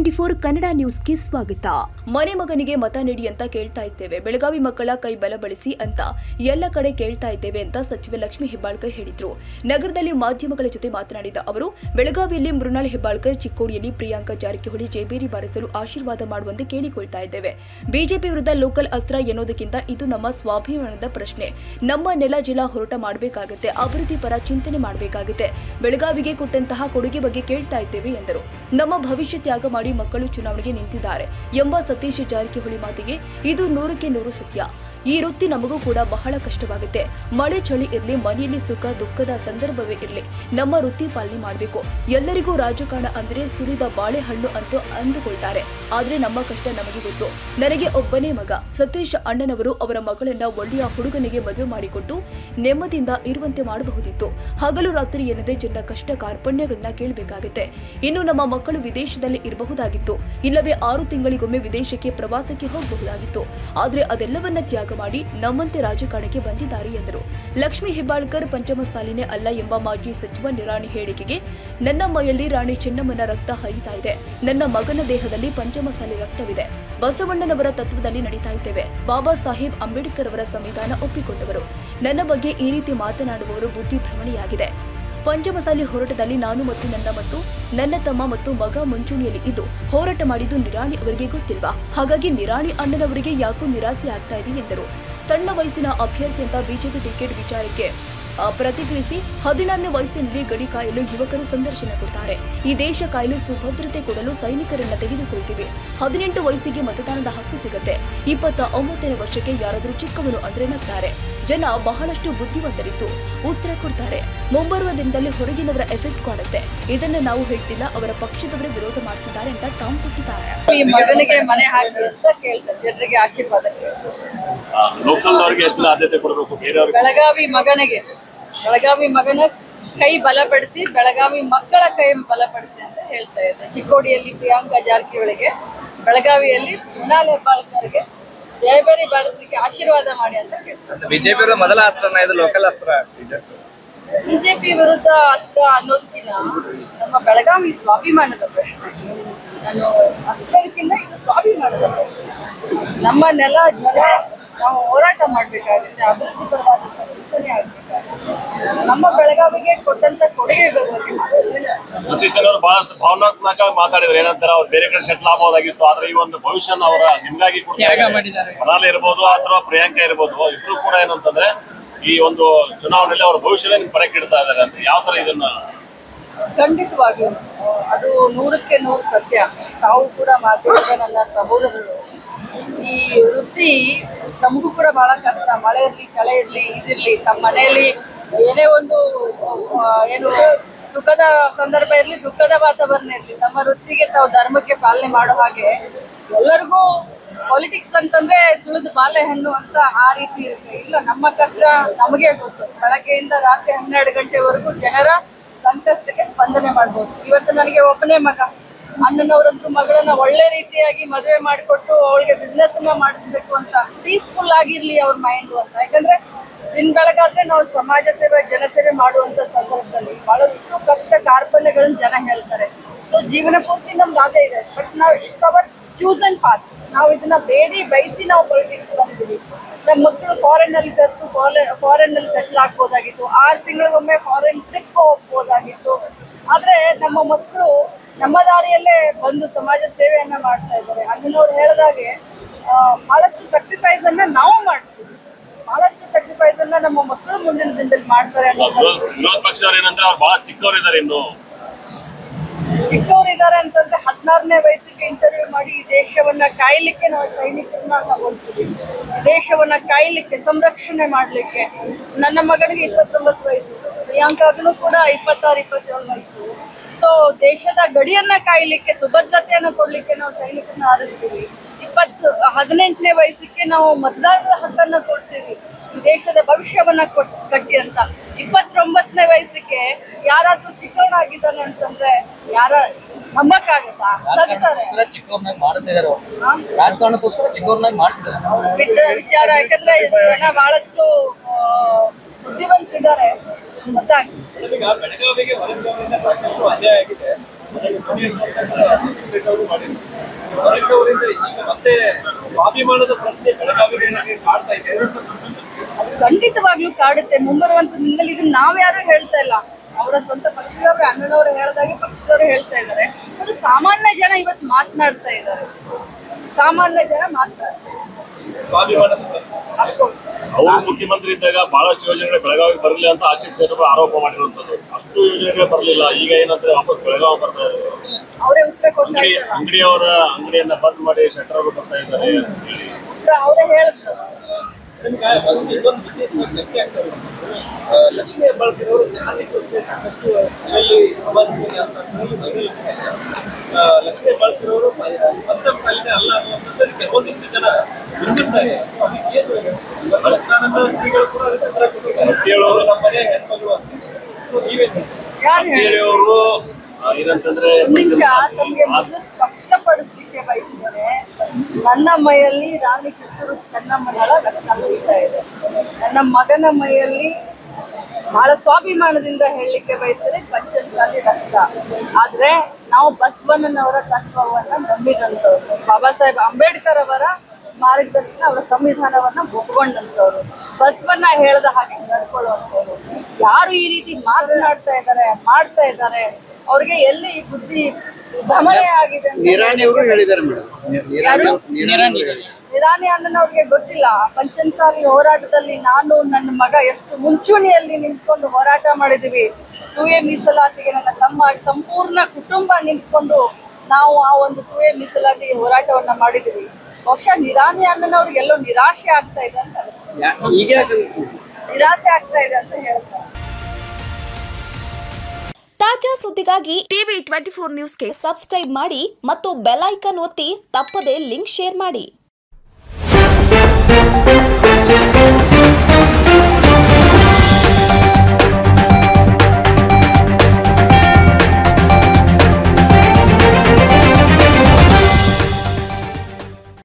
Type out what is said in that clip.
Twenty four Kannada ನ್ಯೂಸ್ಗೆ ಸ್ವಾಗತ ಮನೆ ಮಗನಿಗೆ ಮತ ನೀಡಿ ಅಂತ ಕೇಳ್ತಾ ಇದ್ದೇವೆ ಬೆಳಗಾವಿ ಮಕ್ಕಳ ಕೈ ಬಲಪಡಿಸಿ ಅಂತ ಎಲ್ಲ ಕಡೆ ಕೇಳ್ತಾ ಇದ್ದೇವೆ ಅಂತ ಸಚಿವ ಲಕ್ಷ್ಮೀ ಹೆಬ್ಬಾಳ್ಕರ್ ಹೇಳಿದ್ರು ನಗರದಲ್ಲಿ ಮಾಧ್ಯಮಗಳ ಜೊತೆ ಮಾತನಾಡಿದ ಅವರು ಬೆಳಗಾವಿಯಲ್ಲಿ ಮೃಣಾಲ್ ಹೆಬ್ಬಾಳ್ಕರ್ ಚಿಕ್ಕೋಡಿಯಲ್ಲಿ ಪ್ರಿಯಾಂಕಾ ಜಾರಕಿಹೊಳಿ ಜೇಬೇರಿ ಬಾರಿಸಲು ಆಶೀರ್ವಾದ ಮಾಡುವಂತೆ ಕೇಳಿಕೊಳ್ತಾ ಇದ್ದೇವೆ ಬಿಜೆಪಿ ವಿರುದ್ಧ ಲೋಕಲ್ ಅಸ್ತ್ರ ಎನ್ನುವುದಕ್ಕಿಂತ ಇದು ನಮ್ಮ ಸ್ವಾಭಿಮಾನದ ಪ್ರಶ್ನೆ ನಮ್ಮ ನೆಲ ಜಿಲ್ಲಾ ಹೋರಾಟ ಮಾಡಬೇಕಾಗುತ್ತೆ ಅಭಿವೃದ್ಧಿ ಪರ ಚಿಂತನೆ ಮಾಡಬೇಕಾಗುತ್ತೆ ಬೆಳಗಾವಿಗೆ ಕೊಟ್ಟಂತಹ ಕೊಡುಗೆ ಬಗ್ಗೆ ಕೇಳ್ತಾ ಇದ್ದೇವೆ ಎಂದರು ನಮ್ಮ ಭವಿಷ್ಯ ತ್ಯಾಗ ಮಾಡಿ ಮಕ್ಕಳು ಚುನಾವಣೆಗೆ ನಿಂತಿದ್ದಾರೆ ಎಂಬ ಸತೀಶ್ ಜಾರಕಿಹೊಳಿ ಮಾತಿಗೆ ಇದು ನೂರಕ್ಕೆ ನೂರು ಸತ್ಯ ಈ ವೃತ್ತಿ ನಮಗೂ ಕೂಡ ಬಹಳ ಕಷ್ಟವಾಗುತ್ತೆ ಮಳೆ ಚಳಿ ಇರಲಿ ಮನೆಯಲ್ಲಿ ಸುಖ ದುಃಖದ ಸಂದರ್ಭವೇ ಇರಲಿ ನಮ್ಮ ವೃತ್ತಿ ಪಾಲನೆ ಮಾಡಬೇಕು ಎಲ್ಲರಿಗೂ ರಾಜಕಾರಣ ಅಂದ್ರೆ ಸುರಿದ ಬಾಳೆಹಣ್ಣು ಅಂತ ಅಂದುಕೊಳ್ತಾರೆ ಆದ್ರೆ ನಮ್ಮ ಕಷ್ಟ ನಮಗೆ ಗೊತ್ತು ನನಗೆ ಒಬ್ಬನೇ ಮಗ ಸತೀಶ್ ಅಣ್ಣನವರು ಅವರ ಮಗಳನ್ನ ಒಳ್ಳೆಯ ಹುಡುಗನಿಗೆ ಮದುವೆ ಮಾಡಿಕೊಟ್ಟು ನೆಮ್ಮದಿಯಿಂದ ಇರುವಂತೆ ಮಾಡಬಹುದಿತ್ತು ಹಗಲು ರಾತ್ರಿ ಎನ್ನದೇ ಜನರ ಕಷ್ಟ ಕಾರ್ಪಣ್ಯಗಳನ್ನ ಕೇಳಬೇಕಾಗುತ್ತೆ ಇನ್ನು ನಮ್ಮ ಮಕ್ಕಳು ವಿದೇಶದಲ್ಲಿ ಇರಬಹುದಾಗಿತ್ತು ಇಲ್ಲವೇ ಆರು ತಿಂಗಳಿಗೊಮ್ಮೆ ವಿದೇಶಕ್ಕೆ ಪ್ರವಾಸಕ್ಕೆ ಹೋಗಬಹುದಾಗಿತ್ತು ಆದ್ರೆ ಅದೆಲ್ಲವನ್ನ ತ್ಯಾಗ ಮಾಡಿ ನಮ್ಮಂತೆ ರಾಜಕಾರಣಕ್ಕೆ ಬಂದಿದ್ದಾರೆ ಎಂದರು ಲಕ್ಷ್ಮೀ ಹೆಬ್ಬಾಳ್ಕರ್ ಪಂಚಮ ಸಾಲಿನೇ ಅಲ್ಲ ಎಂಬ ಮಾಜಿ ಸಚಿವ ನಿರಾಣಿ ಹೇಳಿಕೆಗೆ ನನ್ನ ಮೈಯಲ್ಲಿ ರಾಣಿ ಚೆನ್ನಮ್ಮನ ರಕ್ತ ಹರಿತಾ ಇದೆ ನನ್ನ ಮಗನ ದೇಹದಲ್ಲಿ ಪಂಚಮ ಸಾಲಿ ರಕ್ತವಿದೆ ಬಸವಣ್ಣನವರ ತತ್ವದಲ್ಲಿ ನಡೀತಾ ಇದ್ದೇವೆ ಬಾಬಾ ಸಾಹೇಬ್ ಅಂಬೇಡ್ಕರ್ ಅವರ ಸಂವಿಧಾನ ಒಪ್ಪಿಕೊಂಡವರು ನನ್ನ ಬಗ್ಗೆ ಈ ರೀತಿ ಮಾತನಾಡುವವರು ಬುದ್ಧಿ ಭ್ರಮಣೆಯಾಗಿದೆ ಪಂಚಮಸಾಲಿ ಹೋರಾಟದಲ್ಲಿ ನಾನು ಮತ್ತು ನನ್ನ ಮತ್ತು ನನ್ನ ತಮ್ಮ ಮತ್ತು ಮಗ ಮುಂಚೂಣಿಯಲ್ಲಿ ಇದ್ದು ಹೋರಾಟ ಮಾಡಿದ್ದು ನಿರಾಣಿ ಅವರಿಗೆ ಗೊತ್ತಿಲ್ವಾ ಹಾಗಾಗಿ ನಿರಾಣಿ ಅಣ್ಣನವರಿಗೆ ಯಾಕೋ ನಿರಾಸೆ ಆಗ್ತಾ ಇದೆ ಎಂದರು ಸಣ್ಣ ವಯಸ್ಸಿನ ಅಭ್ಯರ್ಥಿ ಅಂತ ಬಿಜೆಪಿ ಟಿಕೆಟ್ ವಿಚಾರಕ್ಕೆ ಆ, ಪ್ರತಿಕ್ರಿಯಿಸಿ ಹದಿನಾರನೇ ವಯಸ್ಸಿನಲ್ಲಿ ಗಡಿ ಕಾಯಲು ಯುವಕರು ಸಂದರ್ಶನ ಕೊಡ್ತಾರೆ ಈ ದೇಶ ಕಾಯಲು ಸುಭದ್ರತೆ ಕೊಡಲು ಸೈನಿಕರನ್ನ ತೆಗೆದುಕೊಳ್ತೀವಿ ಹದಿನೆಂಟು ವಯಸ್ಸಿಗೆ ಮತದಾನದ ಹಕ್ಕು ಸಿಗುತ್ತೆ ಇಪ್ಪತ್ತ ಒಂಬತ್ತನೇ ವರ್ಷಕ್ಕೆ ಯಾರಾದರೂ ಚಿಕ್ಕವನು ಅಂದ್ರೆ ನಗ್ತಾರೆ ಜನ ಬಹಳಷ್ಟು ಬುದ್ಧಿವಂತರಿದ್ದು ಉತ್ತರ ಕೊಡ್ತಾರೆ ಮುಂಬರುವ ದಿನದಲ್ಲಿ ಹೊರಗಿನವರ ಎಫೆಕ್ಟ್ ಕಾಡುತ್ತೆ ಇದನ್ನ ನಾವು ಹೇಳ್ತಿಲ್ಲ ಅವರ ಪಕ್ಷದವರೇ ವಿರೋಧ ಮಾಡ್ತಿದ್ದಾರೆ ಅಂತ ಟಾಮ್ ಕೊಟ್ಟಿದ್ದಾರೆ ಈ ಮಗನಿಗೆ ಮನೆ ಹಾಕಿ ಅಂತ ಕೇಳ್ತಾರೆ ಜನರಿಗೆ ಆಶೀರ್ವಾದ ಕೇಳ್ತಾರೆ ಲೋಕಲ್ ಅವ್ರಿಗೆ ಹೆಚ್ಚಿನ ಆದ್ಯತೆ ಕೊಡಬೇಕು ಬೇರೆಯವ್ರಿಗೆ ಬೆಳಗಾವಿ ಮಗನಿಗೆ ಬೆಳಗಾವಿ ಮಗನ ಕೈ ಬಲಪಡಿಸಿ ಬೆಳಗಾವಿ ಮಕ್ಕಳ ಕೈ ಬಲಪಡಿಸಿ ಅಂತ ಹೇಳ್ತಾ ಇದ್ದೆ ಚಿಕ್ಕೋಡಿಯಲ್ಲಿ ಪ್ರಿಯಾಂಕಾ ಜಾರಕಿಹೊಳಿಗೆ ಬೆಳಗಾವಿಯಲ್ಲಿ ಮೃಣಾಲ್ ಹೆಬ್ಬಾಳ್ಕರ್ಗೆ ಜಯಬೇರಿ ಬಾರಿಸಲಿಕ್ಕೆ ಆಶೀರ್ವಾದ ಮಾಡಿ ಅಂತ ಕೇಳ್ತಾರೆ ಬಿಜೆಪಿ ವಿರುದ್ಧ ಮೊದಲ ಅಸ್ತ್ರನ ಇದು ಲೋಕಲ್ ಅಸ್ತ್ರ ಬಿಜೆಪಿ ಬಿಜೆಪಿ ವಿರುದ್ಧ ಅಸ್ತ್ರ ಅನ್ನೋದಕ್ಕಿಂತ ನಮ್ಮ ಬೆಳಗಾವಿ ಸ್ವಾಭಿಮಾನದ ಪ್ರಶ್ನೆ ನಾನು ಅಸ್ತ್ರಕ್ಕಿಂತ ಇದು ಸ್ವಾಭಿಮಾನದ ಪ್ರಶ್ನೆ ನಮ್ಮ ನೆಲ ಜಲ ನಾವು ಹೋರಾಟ ಮಾಡ್ಬೇಕಾಗುತ್ತೆ ಅಭಿವೃದ್ಧಿ ಪರವಾದಂತ ಚಿಂತನೆ ಆಗ್ಬೇಕಾಗುತ್ತೆ ನಮ್ಮ ಬೆಳಗಾವಿಗೆ ಕೊಟ್ಟಂತ ಕೊಡುಗೆ ಬಗ್ಗೆ ಸತೀಶ್ ಅವರು ಬಹಳ ಭಾವನಾತ್ಮಕ ಮಾತಾಡಿದ್ರು ಏನಂತಾರೆ ಅವ್ರು ಬೇರೆ ಕಡೆ ಸೆಟ್ಲ್ ಆಗಬಹುದಾಗಿತ್ತು ಆದ್ರೆ ಈ ಒಂದು ಭವಿಷ್ಯನ ಅವರ ನಿಮ್ಗಾಗಿ ಮನಾಲಿ ಇರ್ಬೋದು ಅಥವಾ ಪ್ರಿಯಾಂಕಾ ಇರ್ಬೋದು ಇಬ್ರು ಕೂಡ ಏನಂತಂದ್ರೆ ಈ ಒಂದು ಚುನಾವಣೆಯಲ್ಲಿ ಅವ್ರ ಭವಿಷ್ಯನೇ ನಿಮ್ ಪರಕ್ಕೆ ಇಡ್ತಾ ಇದ್ದಾರೆ ಅಂತ ಯಾವ ತರ ಇದನ್ನ ಖಂಡಿತವಾಗಿಯೂ ಅದು ನೂರಕ್ಕೆ ನೂರು ಸತ್ಯ ತಾವು ಕೂಡ ಮಾತಾಡಿದ ನನ್ನ ಸಹೋದರರು ಈ ವೃತ್ತಿ ನಮಗೂ ಕೂಡ ಬಹಳ ಕಷ್ಟ ಮಳೆ ಇರ್ಲಿ ಚಳಿ ಇರ್ಲಿ ಇದಿರ್ಲಿ ತಮ್ಮ ಮನೆಯಲ್ಲಿ ಏನೇ ಒಂದು ಆ, ಏನು ಸುಖದ ಸಂದರ್ಭ ಇರ್ಲಿ ದುಃಖದ ವಾತಾವರಣ ಇರ್ಲಿ ತಮ್ಮ ವೃತ್ತಿಗೆ ತಾವು ಧರ್ಮಕ್ಕೆ ಪಾಲನೆ ಮಾಡೋ ಹಾಗೆ ಎಲ್ಲರಿಗೂ ಪಾಲಿಟಿಕ್ಸ್ ಅಂತಂದ್ರೆ ಸುಳಿದ ಬಾಳೆಹಣ್ಣು ಅಂತ ಆ ರೀತಿ ಇರುತ್ತೆ ಇಲ್ಲ ನಮ್ಮ ಕಷ್ಟ ನಮಗೆ ಗೊತ್ತು ಬೆಳಗ್ಗೆಯಿಂದ ರಾತ್ರಿ ಹನ್ನೆರಡು ಗಂಟೆವರೆಗೂ ಜನರ ಸಂಕಷ್ಟಕ್ಕೆ ಸ್ಪಂದನೆ ಮಾಡ್ಬೋದು ಇವತ್ತು ನನಗೆ ಒಬ್ಬನೇ ಮಗ ಅಣ್ಣನವರಂತೂ ಮಗಳನ್ನ ಒಳ್ಳೆ ರೀತಿಯಾಗಿ ಮದುವೆ ಮಾಡಿಕೊಟ್ಟು ಅವಳಿಗೆ ಬಿಸ್ನೆಸ್ ಅನ್ನ ಮಾಡಿಸ್ಬೇಕು ಅಂತ ಪೀಸ್ಫುಲ್ ಆಗಿರ್ಲಿ ಅವ್ರ ಮೈಂಡ್ ಅಂತ ಯಾಕಂದ್ರೆ ದಿನ ಬೆಳಗಾದ್ರೆ ನಾವು ಸಮಾಜ ಸೇವೆ ಜನಸೇವೆ ಮಾಡುವಂತ ಸಂದರ್ಭದಲ್ಲಿ ಬಹಳಷ್ಟು ಕಷ್ಟ ಕಾರ್ಪಣ್ಯಗಳನ್ನ ಜನ ಹೇಳ್ತಾರೆ ಸೊ ಜೀವನ ಪೂರ್ತಿ ನಮ್ದು ಅದೇ ಇದೆ ಬಟ್ ನಾವು it's our choose and path ನಾವು ಇದನ್ನ ಬೇಡಿ ಬಯಸಿ ನಾವು ಪೊಲಿಟಿಕ್ಸ್ ಬಂದಿದ್ದೀವಿ ನಮ್ಮ ಮಕ್ಕಳು ಫಾರಿನ್ ಅಲ್ಲಿ ಕರೆದು ಫಾರಿನ್ ಅಲ್ಲಿ ಸೆಟ್ಲ್ ಆಗ್ಬೋದಾಗಿತ್ತು ಆರು ತಿಂಗಳಿಗೊಮ್ಮೆ ಫಾರಿನ್ ಟ್ರಿಪ್ ಹೋಗ್ಬೋದಾಗಿತ್ತು ಆದ್ರೆ ನಮ್ಮ ಮಕ್ಕಳು ನಮ್ಮ ದಾರಿಯಲ್ಲೇ ಬಂದು ಸಮಾಜ ಸೇವೆಯನ್ನ ಮಾಡ್ತಾ ಇದ್ದಾರೆ ಅಣ್ಣನವ್ರು ಹೇಳಿದಾಗೆ ಆ, ಬಹಳಷ್ಟು ಸಕ್ರಿಫೈಸ್ ಅನ್ನ ನಾವು ಮಾಡ್ತೀವಿ ಬಹಳಷ್ಟು ಸಕ್ರಿಫೈಸ್ ಅನ್ನ ನಮ್ಮ ಮಕ್ಕಳು ಮುಂದಿನ ದಿನದಲ್ಲಿ ಮಾಡ್ತಾರೆ ಅನ್ನೋ ವಿರೋಧ ವಿರೋಧ ಪಕ್ಷದವ್ರು ಏನಂದ್ರೆ ಅವ್ರು ಬಹಳ ಚಿಕ್ಕವ್ರು ಇದಾರೆ ಇನ್ನು ಚಿಕ್ಕವರಿದ್ದಾರೆ ಅಂತಂದ್ರೆ ಹದಿನಾರನೇ ವಯಸ್ಸಿಗೆ ಇಂಟರ್ವ್ಯೂ ಮಾಡಿ ಈ ದೇಶವನ್ನ ಕಾಯ್ಲಿಕ್ಕೆ ನಾವು ಸೈನಿಕರನ್ನ ತಗೊಳ್ತೀವಿ ಈ ದೇಶವನ್ನ ಕಾಯ್ಲಿಕ್ಕೆ ಸಂರಕ್ಷಣೆ ಮಾಡ್ಲಿಕ್ಕೆ ನನ್ನ ಮಗನಿಗೆ ಇಪ್ಪತ್ತೊಂಬತ್ತು ವಯಸ್ಸು ಪ್ರಿಯಾಂಕಾಗೂ ಕೂಡ ಇಪ್ಪತ್ತಾರು ಇಪ್ಪತ್ತೇಳು ವಯಸ್ಸು ಸೊ ದೇಶದ ಗಡಿಯನ್ನ ಕಾಯ್ಲಿಕ್ಕೆ ಸುಭದ್ರತೆಯನ್ನ ಕೊಡ್ಲಿಕ್ಕೆ ನಾವು ಸೈನಿಕರನ್ನ ಆರಿಸ್ತೀವಿ ಇಪ್ಪತ್ತು ಹದಿನೆಂಟನೇ ವಯಸ್ಸಿಗೆ ನಾವು ಮತದಾರರ ಹಕ್ಕನ್ನ ಕೊಡ್ತೀವಿ ಈ ದೇಶದ ಭವಿಷ್ಯವನ್ನ ಕೊಟ್- ಕಟ್ಟಿ ಅಂತ ಇಪ್ಪತ್ತೊಂಬತ್ತನೇ ವಯಸ್ಸಿಗೆ ಯಾರಾದ್ರೂ ಚಿಕ್ಕವನಾಗಿದ್ದಾನೆ ಅಂತಂದ್ರೆ ಯಾರ ನಂಬಕ್ಕಾಗತ್ತಾ ನಗ್ತಾರೆ. ಚಿಕ್ಕವ್ರನ್ನಾಗಿ ಮಾಡ್ತಿದ್ದಾರೆ ಅವ್ರು. ಹಾ? ರಾಜಕಾರಣಕ್ಕೋಸ್ಕರ ಚಿಕ್ಕವ್ರನ್ನಾಗಿ ಮಾಡ್ತಿದ್ದಾರೆ ಬಿಟ್ಟ ವಿಚಾರ ಯಾಕಂದ್ರೆ ಜನ ಬಹಳಷ್ಟು ಆ, ಬುದ್ಧಿವಂತರಿದ್ದಾರೆ ಗೊತ್ತಾಗ್ತದೆ ಈಗ ಬೆಳಗಾವಿಗೆ ಹೊರಗಿನವರಿಂದ ಸಾಕಷ್ಟು ಅನ್ಯಾಯ ಆಗಿದೆ ಮೋದಿ ಅವರು ಶುರು ಮಾಡಿದ್ರು ಅವರಿಂದ ಈಗ ಮತ್ತೆ ಸ್ವಾಭಿಮಾನದ ಪ್ರಶ್ನೆ ಬೆಳಗಾವಿ ಕಾಡ್ತಾ ಇದೆ ಖಂಡಿತವಾಗ್ಲೂ ಕಾಡುತ್ತೆ ಮುಂಬರುವಂತ ದಿನದಲ್ಲಿ ಇದನ್ನ ನಾವ್ಯಾರು ಹೇಳ್ತಾ ಇಲ್ಲ ಅವರ ಸ್ವಂತ ಪಕ್ಷದವರು ಅಣ್ಣನವರು ಹೇಳ್ದಾಗೆ ಪಕ್ಷದವರು ಹೇಳ್ತಾ ಇದ್ದಾರೆ ಅದು ಸಾಮಾನ್ಯ ಜನ ಇವತ್ತು ಮಾತನಾಡ್ತಾ ಇದ್ದಾರೆ ಸಾಮಾನ್ಯ ಜನ ಮಾತನಾಡ್ತಾರೆ ಸ್ವಾಭಿಮಾನದ ಪ್ರಶ್ನೆ ಅವರು ಮುಖ್ಯಮಂತ್ರಿ ಇದ್ದಾಗ ಬಹಳಷ್ಟು ಯೋಜನೆಗಳು ಬೆಳಗಾವಿಗೆ ಬರಲಿಲ್ಲ ಅಂತ ಆಶಿಕ್ ಕ್ಷೇತ್ರಗಳು ಆರೋಪ ಮಾಡಿರುವಂತದ್ದು ಅಷ್ಟು ಯೋಜನೆಗಳು ಬರಲಿಲ್ಲ ಈಗ ಏನಂದ್ರೆ ವಾಪಸ್ ಬೆಳಗಾವಿ ಬರ್ತಾ ಇದ್ದಾರೆ ಅವರೇ ಉತ್ತರ ಕೊಡ್ತಾ ಅಂಗಡಿ ಇದ್ದಾರೆ ಅಂಗಡಿಯವರ ಅಂಗಡಿಯನ್ನ ಬಂದ್ ಮಾಡಿ ಶಟರ್ ಬರ್ತಾ ಇದ್ದಾರೆ ಉತ್ತರ ಅವರೇ ಹೇಳಿದ್ರು ನಿಮ್ಗೆ ಒಂದು ಇನ್ನೊಂದು ವಿಶೇಷವಾಗಿ ಲೆಕ್ಕ ಆಗ್ತದೆ ಆ, ಲಕ್ಷ್ಮೀ ಹೆಬ್ಬಾಳ್ಕರ್ ಅವರು ಜಾತಿಗೋಸ್ಕರ ಸಾಕಷ್ಟು ಇದರಲ್ಲಿ ಸಮಾಜದಲ್ಲಿ ಅಂತ ಅದರಲ್ಲಿ ಬಗೆಹರಿಸ್ತಾ ಇದ್ದಾರೆ. ಆ, ಲಕ್ಷ್ಮೀ ಹೆಬ್ಬಾಳ್ಕರ್ ಅವರು ಪಂಚಮ ಕಾಲಿನ ಅಲ್ಲ ಅನ್ನುವಂಥದ್ದನ್ನು ಕೆಲವೊಂದಿಷ್ಟು ಜನ ಬಿಂಬಿಸ್ತಾ ಇದ್ದಾರೆ So, ಅದಕ್ಕೆ ಏನು ಬಲಸ್ಥಾನದ ಸ್ತ್ರೀಗಳು ಕೂಡ ಅದಕ್ಕೆ ಉತ್ತರ ಕೊಟ್ಟಿದ್ದಾರೆ ಹೇಳೋರು ನಮ್ಮ ಮನೆ ಹೆಣ್ಮಗಳು ಅಂತ ಸೊ ನೀವೇನು ಯಾರು ಹೇಳಿ ಹೇಳುವವರು ಏನಂತಂದ್ರೆ ಒಂದ್ ನಿಮಿಷ ತಮಗೆ ಮೊದಲು ಸ್ಪಷ್ಟಪಡಿಸ್ಲಿಕ್ಕೆ ಬಯಸಿದರೆ ನನ್ನ ಮೈಯಲ್ಲಿ ರಾಣಿ ಕಿತ್ತೂರು ಚೆನ್ನಮ್ಮನಳ ರಕ್ತ ಹರಿತಾ ಇದೆ ನನ್ನ ಮಗನ ಮೈಯಲ್ಲಿ ಬಹಳ ಸ್ವಾಭಿಮಾನದಿಂದ ಹೇಳಲಿಕ್ಕೆ ಬಯಸಿದರೆ ಪಂಚಸಾಲಿ ರಕ್ತ ಆದ್ರೆ ನಾವು ಬಸವಣ್ಣನವರ ತತ್ವವನ್ನ ನಂಬಿದಂತವ್ರು ಬಾಬಾ ಸಾಹೇಬ್ ಅಂಬೇಡ್ಕರ್ ಅವರ ಮಾರ್ಗದರ್ಶನ ಅವರ ಸಂವಿಧಾನವನ್ನ ಒಪ್ಕೊಂಡಂತವ್ರು ಬಸವಣ್ಣ ಹೇಳ್ದ ಹಾಗೆ ನಡ್ಕೊಳ್ಳುವಂತವ್ರು ಯಾರು ಈ ರೀತಿ ಮಾತನಾಡ್ತಾ ಇದ್ದಾರೆ ಮಾಡ್ತಾ ಇದ್ದಾರೆ ಅವ್ರಿಗೆ ಎಲ್ಲಿ ಈ ಬುದ್ಧಿ ಸಮಯ ಆಗಿದೆ ಅಂತ ನಿರಾಣಿ ಅವರು ಹೇಳಿದ್ದಾರೆ ಮೇಡಮ್ ಯಾರು? ನಿರಾಣಿ ನಿರಾಣಿ ಅಣ್ಣನ ಅವ್ರಿಗೆ ಗೊತ್ತಿಲ್ಲ ಪಂಚಮಸಾಲಿ ಹೋರಾಟದಲ್ಲಿ ನಾನು ನನ್ನ ಮಗ ಎಷ್ಟು ಮುಂಚೂಣಿಯಲ್ಲಿ ನಿಂತ್ಕೊಂಡು ಹೋರಾಟ ಮಾಡಿದೀವಿ ಟು ಎ ಮೀಸಲಾತಿಗೆ ನನ್ನ ತಮ್ಮ ಸಂಪೂರ್ಣ ಕುಟುಂಬ ನಿಂತ್ಕೊಂಡು ನಾವು ಆ ಒಂದು ಟು ಎ ಮೀಸಲಾತಿಗೆ ಹೋರಾಟವನ್ನ ಮಾಡಿದೀವಿ ಬಹುಶಃ ನಿರಾಣಿ ಅಣ್ಣನವ್ರಿಗೆ ಎಲ್ಲೋ ನಿರಾಶೆ ಆಗ್ತಾ ಇದೆ ಅಂತ ಅನಿಸ್ತದೆ ಈಗ ನಿರಾಸೆ ಆಗ್ತಾ ಇದೆ ಅಂತ ಹೇಳ್ತಾರೆ ತಾಜಾ ಸುದ್ದಿಗಾಗಿ ಟಿವಿ ಟ್ವೆಂಟಿ ಫೋರ್ ನ್ಯೂಸ್ಗೆ ಸಬ್ಸ್ಕ್ರೈಬ್ ಮಾಡಿ ಮತ್ತು ಬೆಲ್ ಐಕಾನ್ ಒತ್ತಿ ತಪ್ಪದೇ ಲಿಂಕ್ ಶೇರ್ ಮಾಡಿ